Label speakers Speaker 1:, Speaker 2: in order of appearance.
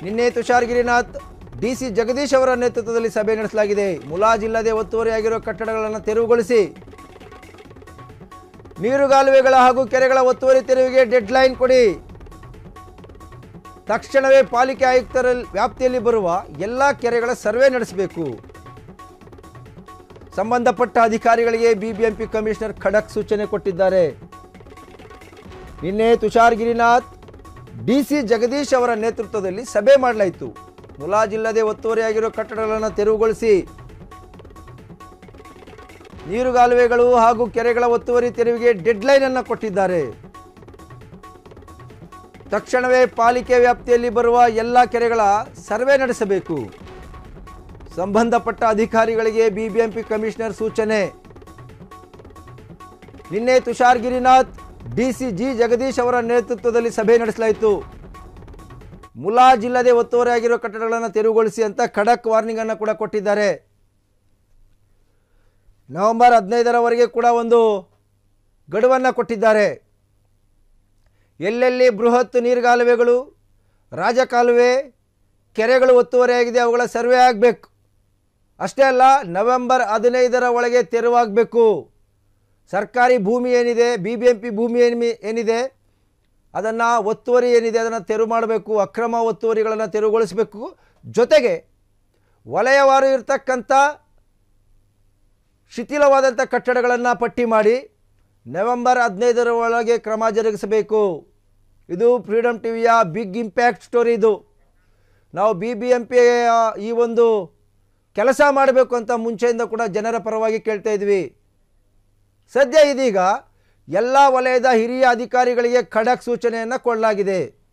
Speaker 1: ನಿನ್ನೆ ತುಷಾರ್ ಗಿರಿನಾಥ್ ಡಿಸಿ ಜಗದೀಶ್ ಅವರ ನೇತೃತ್ವದಲ್ಲಿ ಸಭೆ ನಡೆಸಲಾಗಿದೆ ಮುಲಾಜಿಲ್ಲದೆ ಒತ್ತುವರಿಯಾಗಿರುವ ಕಟ್ಟಡಗಳನ್ನು ತೆರವುಗೊಳಿಸಿ ನೀರುಗಾಲುವೆಗಳ ಹಾಗೂ ಕೆರೆಗಳ ಒತ್ತುವರಿ ತೆರವಿಗೆ ಡೆಡ್ಲೈನ್ ಕೊಡಿ ತಕ್ಷಣವೇ ಪಾಲಿಕೆ ಆಯುಕ್ತರ ವ್ಯಾಪ್ತಿಯಲ್ಲಿ ಬರುವ ಎಲ್ಲ ಕೆರೆಗಳ ಸರ್ವೆ ನಡೆಸಬೇಕು ಸಂಬಂಧಪಟ್ಟ ಅಧಿಕಾರಿಗಳಿಗೆ ಬಿಬಿಎಂಪಿ ಕಮಿಷನರ್ ಖಡಕ್ ಸೂಚನೆ ಕೊಟ್ಟಿದ್ದಾರೆ ನಿನ್ನೆ ತುಷಾರ್ ಗಿರಿನಾಥ್ ಡಿಸಿ ಜಗದೀಶ್ ಅವರ ನೇತೃತ್ವದಲ್ಲಿ ಸಭೆ ಮಾಡಲಾಯಿತು ಮುಲಾಜಿಲ್ಲದೆ ಒತ್ತುವರಿಯಾಗಿರುವ ಕಟ್ಟಡಗಳನ್ನು ತೆರವುಗೊಳಿಸಿ ನೀರುಗಾಲುವೆಗಳು ಹಾಗೂ ಕೆರೆಗಳ ಒತ್ತುವರಿ ತೆರವಿಗೆ ಡೆಡ್ಲೈನ್ ಅನ್ನು ಕೊಟ್ಟಿದ್ದಾರೆ ತಕ್ಷಣವೇ ಪಾಲಿಕೆ ವ್ಯಾಪ್ತಿಯಲ್ಲಿ ಬರುವ ಎಲ್ಲ ಕೆರೆಗಳ ಸರ್ವೆ ನಡೆಸಬೇಕು ಸಂಬಂಧಪಟ್ಟ ಅಧಿಕಾರಿಗಳಿಗೆ ಬಿಬಿಎಂಪಿ ಕಮಿಷನರ್ ಸೂಚನೆ ನಿನ್ನೆ ತುಷಾರ್ ಗಿರಿನಾಥ್ ಡಿಸಿ ಜಿ ಜಗದೀಶ್ ಅವರ ನೇತೃತ್ವದಲ್ಲಿ ಸಭೆ ನಡೆಸಲಾಯಿತು ಮುಲಾಜಿಲ್ಲದೆ ಒತ್ತುವರಿಯಾಗಿರುವ ಕಟ್ಟಡಗಳನ್ನು ತೆರವುಗೊಳಿಸಿ ಅಂತ ಖಡಕ್ ವಾರ್ನಿಂಗ್ ಅನ್ನು ಕೂಡ ಕೊಟ್ಟಿದ್ದಾರೆ ನವೆಂಬರ್ ಹದಿನೈದರವರೆಗೆ ಕೂಡ ಒಂದು ಗಡುವನ್ನು ಕೊಟ್ಟಿದ್ದಾರೆ ಎಲ್ಲೆಲ್ಲಿ ಬೃಹತ್ ನೀರುಗಾಲುವೆಗಳು ರಾಜಕಾಲುವೆ ಕೆರೆಗಳು ಒತ್ತುವರಿಯಾಗಿದೆ ಅವುಗಳ ಸರ್ವೆ ಆಗಬೇಕು ಅಷ್ಟೇ ಅಲ್ಲ ನವೆಂಬರ್ ಹದಿನೈದರ ಒಳಗೆ ತೆರವಾಗಬೇಕು ಸರ್ಕಾರಿ ಭೂಮಿ ಏನಿದೆ ಬಿ ಬಿ ಎಂ ಪಿ ಭೂಮಿ ಏನಿ ಏನಿದೆ ಅದನ್ನು ಒತ್ತುವರಿ ಏನಿದೆ ಅದನ್ನು ತೆರವು ಮಾಡಬೇಕು ಅಕ್ರಮ ಒತ್ತುವರಿಗಳನ್ನು ತೆರವುಗೊಳಿಸಬೇಕು ಜೊತೆಗೆ ವಲಯವಾರು ಇರತಕ್ಕಂಥ ಶಿಥಿಲವಾದಂಥ ಕಟ್ಟಡಗಳನ್ನು ಪಟ್ಟಿ ಮಾಡಿ ನವೆಂಬರ್ ಹದಿನೈದರ ಒಳಗೆ ಕ್ರಮ ಜರುಗಿಸಬೇಕು ಇದು ಫ್ರೀಡಮ್ ಟಿವಿಯ ಬಿಗ್ ಇಂಪ್ಯಾಕ್ಟ್ ಸ್ಟೋರಿ ಇದು ನಾವು ಬಿ ಬಿ ಎಂ ಪಿ ಈ ಒಂದು ಕೆಲಸ ಮಾಡಬೇಕು ಅಂತ ಮುಂಚೆಯಿಂದ ಕೂಡ ಜನರ ಪರವಾಗಿ ಕೇಳ್ತಾ ಇದ್ವಿ ಸದ್ಯ ಇದೀಗ ಎಲ್ಲ ವಲಯದ ಹಿರಿಯ ಅಧಿಕಾರಿಗಳಿಗೆ ಖಡಕ್ ಸೂಚನೆಯನ್ನು ಕೊಡಲಾಗಿದೆ